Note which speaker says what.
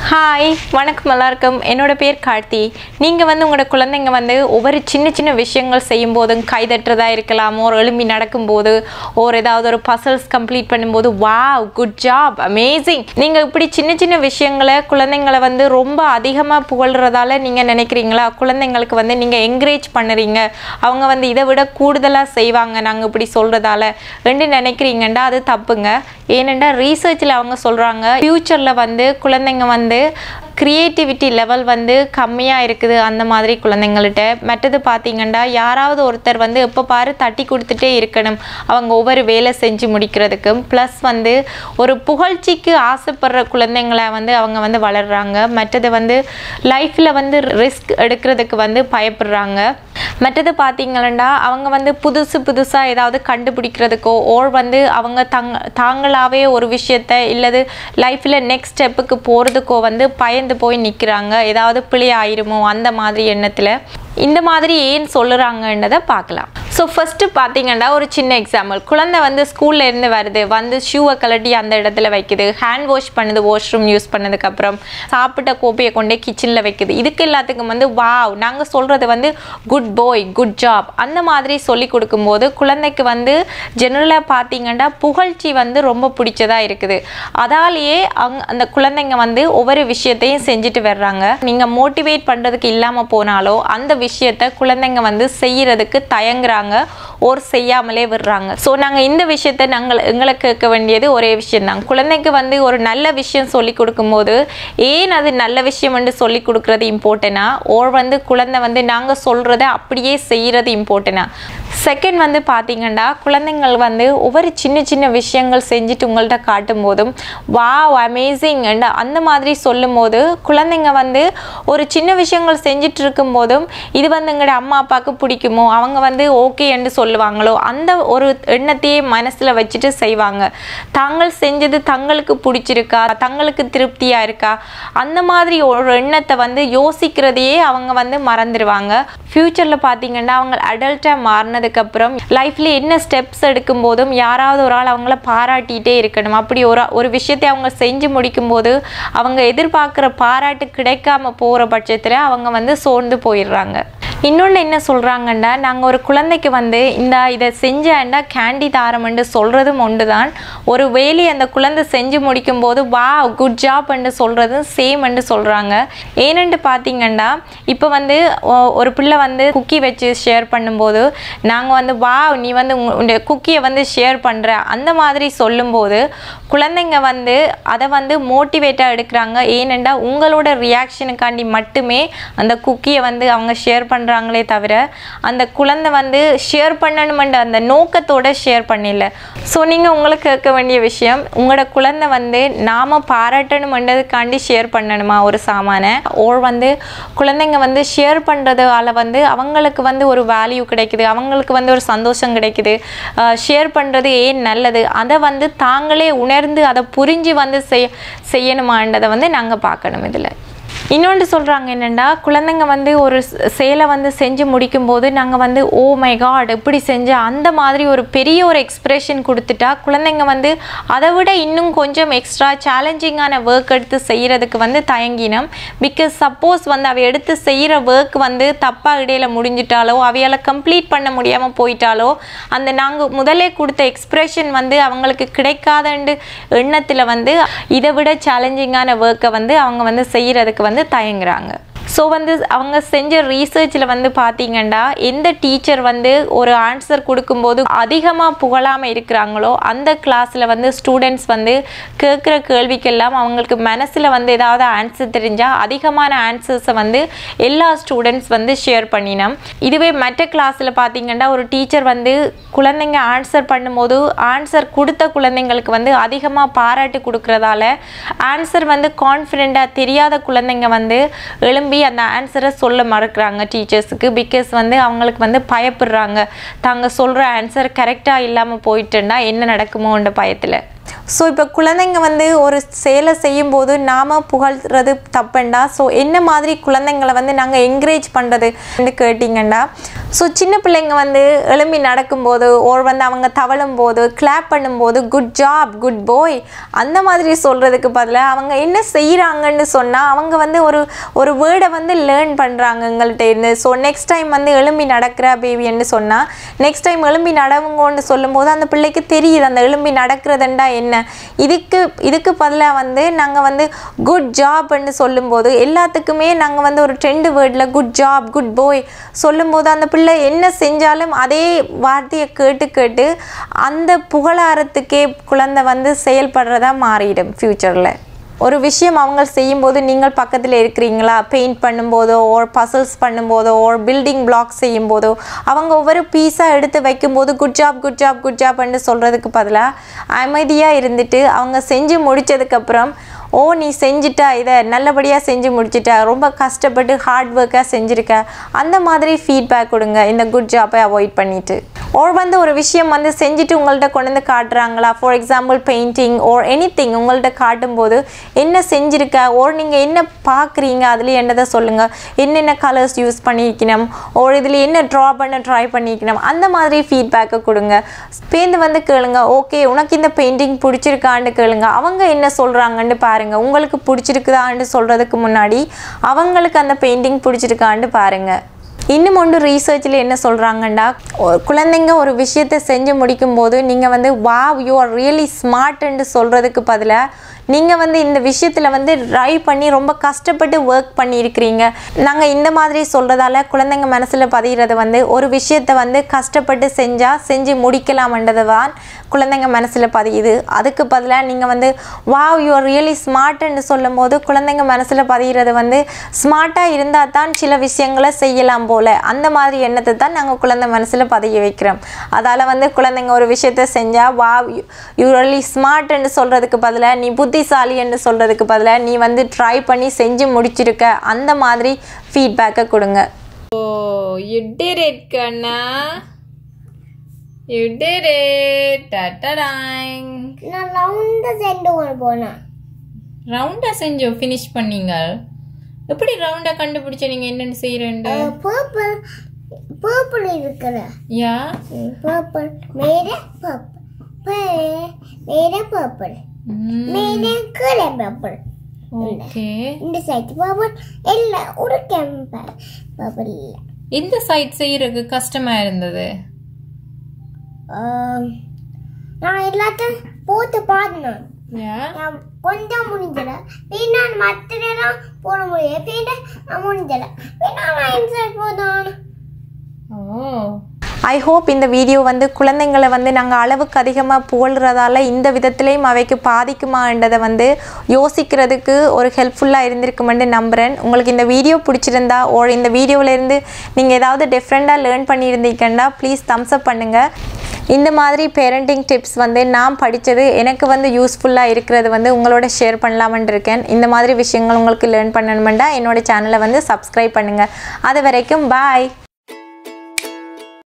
Speaker 1: Hi வணக்கம் எல்லாருக்கும் என்னோட பேர் கார்த்தி நீங்கள் வந்து உங்களோட குழந்தைங்க வந்து ஒவ்வொரு சின்ன சின்ன விஷயங்கள் செய்யும் போதும் கை தட்டுறதா இருக்கலாம் ஒரு எழும்பி நடக்கும்போது ஒரு ஏதாவது ஒரு பசல்ஸ் கம்ப்ளீட் பண்ணும்போது வாவ் குட் ஜாப் அமேசிங் நீங்கள் இப்படி சின்ன சின்ன விஷயங்களை குழந்தைங்களை வந்து ரொம்ப அதிகமாக புகழ்றதால நீங்கள் நினைக்கிறீங்களா குழந்தைங்களுக்கு வந்து நீங்கள் என்கரேஜ் பண்ணுறீங்க அவங்க வந்து இதை விட கூடுதலாக செய்வாங்க நாங்கள் இப்படி சொல்கிறதால ரெண்டு நினைக்கிறீங்கண்டா அது தப்புங்க ஏனெண்டா ரீசர்ச்சில் அவங்க சொல்கிறாங்க ஃப்யூச்சரில் வந்து குழந்தைங்க வந்து க்ரியேட்டிவிட்டி லெவல் வந்து கம்மியாக இருக்குது அந்த மாதிரி குழந்தைங்கள்ட்ட மற்றது பார்த்தீங்கன்னா யாராவது ஒருத்தர் வந்து எப்போ பாரு தட்டி கொடுத்துட்டே இருக்கணும் அவங்க ஒவ்வொரு வேலை செஞ்சு முடிக்கிறதுக்கும் ப்ளஸ் வந்து ஒரு புகழ்ச்சிக்கு ஆசைப்படுற குழந்தைங்களை வந்து அவங்க வந்து வளர்கிறாங்க மற்றது வந்து லைஃப்பில் வந்து ரிஸ்க் எடுக்கிறதுக்கு வந்து பயப்படுறாங்க மற்றது பார்த்தீங்கன்னா அவங்க வந்து புதுசு புதுசாக ஏதாவது கண்டுபிடிக்கிறதுக்கோ ஓர் வந்து அவங்க தங் தாங்களாகவே ஒரு விஷயத்த இல்லது லைஃப்பில் நெக்ஸ்ட் ஸ்டெப்புக்கு போகிறதுக்கோ வந்து பயந்து போய் நிற்கிறாங்க ஏதாவது பிழை ஆயிருமோ அந்த மாதிரி எண்ணத்தில் இந்த மாதிரி ஏன் சொல்லுறாங்கன்றதை பார்க்கலாம் ஸோ ஃபஸ்ட்டு பார்த்தீங்கன்னா ஒரு சின்ன எக்ஸாம்பிள் குழந்தை வந்து ஸ்கூல்ல இருந்து வருது வந்து ஷூவை கழட்டி அந்த இடத்துல வைக்குது ஹேண்ட் வாஷ் பண்ணுது வாஷ்ரூம் யூஸ் பண்ணதுக்கப்புறம் சாப்பிட்ட கோப்பையை கொண்டே கிச்சனில் வைக்குது இதுக்கு எல்லாத்துக்கும் வந்து வாவ் நாங்கள் சொல்கிறது வந்து குட் பாய் குட் ஜாப் அந்த மாதிரி சொல்லி கொடுக்கும்போது குழந்தைக்கு வந்து ஜெனரலாக பார்த்தீங்கன்னா புகழ்ச்சி வந்து ரொம்ப பிடிச்சதா இருக்குது அதாலேயே அங் அந்த குழந்தைங்க வந்து ஒவ்வொரு விஷயத்தையும் செஞ்சுட்டு வர்றாங்க நீங்கள் மோட்டிவேட் பண்ணுறதுக்கு இல்லாமல் போனாலோ அந்த விஷயத்த குழந்தைங்க வந்து செய்யறதுக்கு தயங்குறாங்க ஒரு செய்யாமலே விடுறாங்க ஸோ நாங்கள் இந்த விஷயத்த நாங்கள் எங்களை கேட்க வேண்டியது ஒரே விஷயம் தான் குழந்தைக்கு வந்து ஒரு நல்ல விஷயம் சொல்லி கொடுக்கும்போது ஏன் அது நல்ல விஷயம் என்று சொல்லி கொடுக்குறது இம்பார்ட்டனா ஓர் வந்து குழந்தை வந்து நாங்கள் சொல்கிறத அப்படியே செய்கிறது இம்பார்ட்டனா செகண்ட் வந்து பார்த்தீங்கன்னா குழந்தைங்கள் வந்து ஒவ்வொரு சின்ன சின்ன விஷயங்கள் செஞ்சுட்டு உங்கள்கிட்ட காட்டும் போதும் வா அமேசிங் அந்த மாதிரி சொல்லும் போது குழந்தைங்க வந்து ஒரு சின்ன விஷயங்கள் செஞ்சுட்டு இருக்கும் போதும் இது வந்து எங்களோட அம்மா அப்பாவுக்கு பிடிக்குமோ அவங்க வந்து ஓகே என்று சொல்லுவாங்களோ அந்த ஒரு எண்ணத்தையே மனசில் வச்சுட்டு செய்வாங்க தாங்கள் செஞ்சது தங்களுக்கு பிடிச்சிருக்கா தங்களுக்கு திருப்தியாக இருக்கா அந்த மாதிரி ஒரு எண்ணத்தை வந்து யோசிக்கிறதையே அவங்க வந்து மறந்துடுவாங்க ஃப்யூச்சரில் பார்த்தீங்கன்னா அவங்க அடல்ட்டாக மாறினதுக்கப்புறம் லைஃப்பில் என்ன ஸ்டெப்ஸ் எடுக்கும் போதும் யாராவது ஒரு ஆள் அவங்கள பாராட்டிகிட்டே இருக்கணும் அப்படி ஒரு ஒரு விஷயத்தை அவங்க செஞ்சு முடிக்கும்போது அவங்க எதிர்பார்க்குற பாராட்டு கிடைக்காம போகிற பட்சத்தில் அவங்க வந்து சோர்ந்து போயிடுறாங்க இன்னொன்று என்ன சொல்கிறாங்கன்னா நாங்கள் ஒரு குழந்தைக்கு வந்து இந்த இதை செஞ்சேன்டா கேண்டி தாரம்னு சொல்கிறதும் ஒன்று தான் ஒரு வேலையை அந்த குழந்தை செஞ்சு முடிக்கும்போது வா குட் ஜாப் என்று சொல்கிறதும் சேம் என்று சொல்கிறாங்க ஏனென்று பார்த்தீங்கன்னா இப்போ வந்து ஒ- ஒரு பிள்ளை வந்து குக்கி வச்சு ஷேர் பண்ணும்போது நாங்கள் வந்து வா நீ வந்து உன்னுடைய குக்கியை வந்து ஷேர் பண்ணுற அந்த மாதிரி சொல்லும்போது குழந்தைங்க வந்து அதை வந்து மோட்டிவேட்டாக எடுக்கிறாங்க ஏனெண்டா உங்களோட ரியாக்ஷனுக்காண்டி மட்டுமே அந்த குக்கியை வந்து அவங்க ஷேர் பண்ணுறாங்களே தவிர அந்த குழந்தை வந்து ஷேர் பண்ணணுமென்ற அந்த நோக்கத்தோட ஷேர் பண்ணல ஸோ நீங்கள் உங்களுக்கு கேட்க வேண்டிய விஷயம் உங்களோட குழந்தை வந்து நாம் பாராட்டணுமென்றதுக்காண்டி ஷேர் பண்ணணுமா ஒரு சாமானை ஓர் வந்து குழந்தைங்க வந்து ஷேர் பண்ணுறதால வந்து அவங்களுக்கு வந்து ஒரு வேல்யூ கிடைக்குது அவங்களுக்கு வந்து ஒரு சந்தோஷம் கிடைக்குது ஷேர் பண்ணுறது ஏன் நல்லது அதை வந்து தாங்களே உணர்ந்து அதை புரிஞ்சு வந்து செய் செய்யணுமான்றதை வந்து நாங்கள் பார்க்கணும் இதில் இன்னொன்று சொல்கிறாங்க என்னென்னா குழந்தைங்க வந்து ஒரு ஸ்- செயலை வந்து செஞ்சு முடிக்கும்போது நாங்கள் வந்து ஓ மை காட் எப்படி செஞ்ச அந்த மாதிரி ஒரு பெரிய ஒரு எக்ஸ்பிரஷன் கொடுத்துட்டா குழந்தைங்க வந்து அதை விட இன்னும் கொஞ்சம் எக்ஸ்ட்ரா சேலஞ்சிங்கான ஒர்க் எடுத்து செய்கிறதுக்கு வந்து தயங்கினோம் பிகாஸ் சப்போஸ் வந்து அவ எடுத்து செய்கிற ஒர்க் வந்து தப்பாக இடையில முடிஞ்சிட்டாலோ அவையால் கம்ப்ளீட் பண்ண முடியாமல் போயிட்டாலோ அந்த நாங்கள் முதல்ல கொடுத்த எக்ஸ்பிரஷன் வந்து அவங்களுக்கு கிடைக்காதண்டு எண்ணத்தில் வந்து இதை விட சேலஞ்சிங்கான ஒர்க்கை வந்து அவங்க வந்து செய்கிறதுக்கு வந்து தயங்குறாங்க ஸோ வந்து அவங்க செஞ்ச ரீசர்ச்சில் வந்து பார்த்தீங்கன்னா எந்த டீச்சர் வந்து ஒரு ஆன்சர் கொடுக்கும்போது அதிகமாக புகழாமல் இருக்கிறாங்களோ அந்த கிளாஸில் வந்து ஸ்டூடெண்ட்ஸ் வந்து கேட்குற கேள்விக்கெல்லாம் அவங்களுக்கு மனசில் வந்து ஏதாவது ஆன்சர் தெரிஞ்சால் அதிகமான ஆன்சர்ஸை வந்து எல்லா ஸ்டூடெண்ட்ஸ் வந்து ஷேர் பண்ணினோம் இதுவே மற்ற கிளாஸில் பார்த்தீங்கன்னா ஒரு டீச்சர் வந்து குழந்தைங்க ஆன்சர் பண்ணும்போது ஆன்சர் கொடுத்த குழந்தைங்களுக்கு வந்து அதிகமாக பாராட்டு கொடுக்கறதால ஆன்சர் வந்து கான்ஃபிடெண்ட்டாக தெரியாத குழந்தைங்க வந்து எழும்பி அந்த ஆன்சரை சொல்ல மறக்கிறாங்க டீச்சர்ஸுக்கு பிகாஸ் வந்து அவங்களுக்கு வந்து பயப்படுறாங்க தாங்க சொல்கிற ஆன்சர் கரெக்டாக இல்லாமல் போயிட்டுன்னா என்ன நடக்குமோன்ற பயத்தில் ஸோ இப்போ குழந்தைங்க வந்து ஒரு செயலை செய்யும்போது நாம் புகழ்றது தப்புண்டா ஸோ என்ன மாதிரி குழந்தைங்களை வந்து நாங்கள் என்கரேஜ் பண்ணுறது கேட்டிங்கண்டா ஸோ சின்ன பிள்ளைங்க வந்து எழும்பி நடக்கும்போது ஓர் வந்து அவங்க தவழும் போது கிளாப் பண்ணும்போது குட் ஜாப் குட் போய் அந்த மாதிரி சொல்கிறதுக்கு பதிலாக அவங்க என்ன செய்கிறாங்கன்னு சொன்னால் அவங்க வந்து ஒரு ஒரு வேர்டை வந்து லேர்ன் பண்ணுறாங்க எங்கள்கிட்ட இருந்து ஸோ நெக்ஸ்ட் டைம் வந்து எழும்பி நடக்கிற பேபின்னு சொன்னால் நெக்ஸ்ட் டைம் எழும்பி நடவுங்கன்னு சொல்லும்போது அந்த பிள்ளைக்கு தெரியுது அந்த எழும்பி நடக்கிறதுண்டா என்ன இதுக்கு இதுக்கு பதிலாக வந்து நாங்கள் வந்து குட் ஜாப்னு சொல்லும்போது எல்லாத்துக்குமே நாங்கள் வந்து ஒரு ட்ரெண்டு வேர்டில் குட் ஜாப் குட் போய் சொல்லும்போது அந்த பிள்ளை என்ன செஞ்சாலும் அதே வார்த்தையை கேட்டு கேட்டு அந்த புகழாரத்துக்கே குழந்தை வந்து செயல்படுறதா மாறிடும் ஃப்யூச்சரில் ஒரு விஷயம் அவங்க செய்யும்போது நீங்கள் பக்கத்தில் இருக்கிறீங்களா பெயிண்ட் பண்ணும்போதோ ஓர் பசல்ஸ் பண்ணும்போதோ ஓர் பில்டிங் பிளாக் செய்யும்போதோ அவங்க ஒவ்வொரு பீஸாக எடுத்து வைக்கும்போது good job good job good ஜாப்னு சொல்கிறதுக்கு பதிலாக அமைதியாக இருந்துட்டு அவங்க செஞ்சு முடித்ததுக்கப்புறம் ஓ நீ செஞ்சிட்டா இதை நல்லபடியாக செஞ்சு முடிச்சிட்டா ரொம்ப கஷ்டப்பட்டு ஹார்ட் ஒர்க்காக செஞ்சுருக்க அந்த மாதிரி ஃபீட்பேக் கொடுங்க இந்த குட் ஜாப்பை அவாய்ட் பண்ணிவிட்டு ஓர் வந்து ஒரு விஷயம் வந்து செஞ்சுட்டு உங்கள்கிட்ட கொண்டு வந்து காட்டுறாங்களா for example painting or anything உங்கள்கிட்ட காட்டும்போது என்ன செஞ்சுருக்க ஓர் நீங்கள் என்ன பார்க்குறீங்க அதில் என்னதை சொல்லுங்கள் என்னென்ன கலர்ஸ் யூஸ் பண்ணியிருக்கணும் ஓர் இதில் என்ன ட்ரா பண்ண ட்ரை பண்ணியிருக்கணும் அந்த மாதிரி ஃபீட்பேக்கை கொடுங்க பேருந்து வந்து கேளுங்க ஓகே உனக்கு இந்த பெயிண்டிங் பிடிச்சிருக்கான்னு கேளுங்க அவங்க என்ன சொல்கிறாங்கன்னு பாருங்க உங்களுக்கு பிடிச்சிருக்குதான்னு சொல்கிறதுக்கு முன்னாடி அவங்களுக்கு அந்த பெயிண்டிங் பிடிச்சிருக்கான்னு பாருங்க இன்னும் ஒன்று ரீசர்ச்சில் என்ன சொல்கிறாங்கண்டா குழந்தைங்க ஒரு விஷயத்தை செஞ்சு முடிக்கும்போது நீங்கள் வந்து வாவ் யூ ஆர் ரியலி ஸ்மார்ட்ன்னு சொல்கிறதுக்கு பதிலாக நீங்கள் வந்து இந்த விஷயத்தில் வந்து ட்ரை பண்ணி ரொம்ப கஷ்டப்பட்டு ஒர்க் பண்ணியிருக்கிறீங்க நாங்கள் இந்த மாதிரி சொல்கிறதால குழந்தைங்க மனசில் பதிகிறது வந்து ஒரு விஷயத்தை வந்து கஷ்டப்பட்டு செஞ்சால் செஞ்சு முடிக்கலாம்ன்றது தான் குழந்தைங்க மனசில் பதியுது அதுக்கு பதிலாக நீங்கள் வந்து வாவ் யூ ஆர் ரியலி ஸ்மார்ட்ன்னு சொல்லும் போது குழந்தைங்க மனசில் பதிகிறது வந்து ஸ்மார்ட்டாக இருந்தால் தான் சில விஷயங்களை செய்யலாம் போல் அந்த மாதிரி எண்ணத்தை தான் நாங்கள் குழந்தை மனசில் பதிய வைக்கிறோம் அதால் வந்து குழந்தைங்க ஒரு விஷயத்த செஞ்சால் வாவ் யூ ரியலி ஸ்மார்ட்ன்னு சொல்கிறதுக்கு பதிலாக நீ புத்திசாலி என்று சொல்கிறதுக்கு பதிலாக நீ வந்து ட்ரை பண்ணி செஞ்சு முடிச்சிருக்க அந்த மாதிரி ஃபீட்பேக்கை கொடுங்க
Speaker 2: Oh, you did it, Kana. You did it. Ta-ta-dang.
Speaker 3: நான் ரவுண்டா சென்று கொண்டு போனேன்
Speaker 2: ரவுண்டா செஞ்சோம் ஃபினிஷ் பண்ணீங்க எப்படி ரவுண்டா கண்டுபிடிச்ச நீங்க என்னன்னு செய்யறேன்டு
Speaker 3: பர்பிள் பர்பிள் இருக்கிற
Speaker 2: யா
Speaker 3: பர்பிள் மேலே பர்பிள் மேலே பர்பிள் மேலே கீழே பர்பிள்
Speaker 2: ஓகே
Speaker 3: இந்த சைட் பர்பிள் எல்லாம் ஒரு கேம்ப பர்பிள் இல்லை
Speaker 2: இந்த சைட் செய்யறதுக்கு கஷ்டமா இருந்தது
Speaker 3: ஆம், நான் எல்லாத்தையும் போட்டு பார்த்தேன்
Speaker 2: யா
Speaker 3: நான் கொஞ்சம் முடிஞ்சல பின்னா மற்றதெல்லாம் போட முடியாது பின்ன நான் முடிஞ்சல பின்னா நான் இன்சைட் போதான்
Speaker 2: ஓ
Speaker 1: ஐ ஹோப் இந்த வீடியோ வந்து குழந்தைங்களை வந்து நாங்கள் அளவுக்கு அதிகமாக புகழ்கிறதால இந்த விதத்திலையும் அவைக்கு பாதிக்குமான்றதை வந்து யோசிக்கிறதுக்கு ஒரு ஹெல்ப்ஃபுல்லாக இருந்திருக்குமென்று நம்புகிறேன் உங்களுக்கு இந்த வீடியோ பிடிச்சிருந்தா ஓ இந்த வீடியோவிலேருந்து நீங்கள் ஏதாவது டிஃப்ரெண்ட்டாக லேர்ன் பண்ணியிருந்தீங்கன்னா ப்ளீஸ் தம்ஸ் அப் பண்ணுங்கள் இந்த மாதிரி பேரண்டிங் டிப்ஸ் வந்து நான் படித்தது எனக்கு வந்து யூஸ்ஃபுல்லாக இருக்கிறது வந்து உங்களோட ஷேர் பண்ணலாமன் இருக்கேன் இந்த மாதிரி விஷயங்கள் உங்களுக்கு லேர்ன் பண்ணணுமெண்டா என்னோட சேனலை வந்து சப்ஸ்கிரைப் பண்ணுங்கள் அது வரைக்கும் பாய்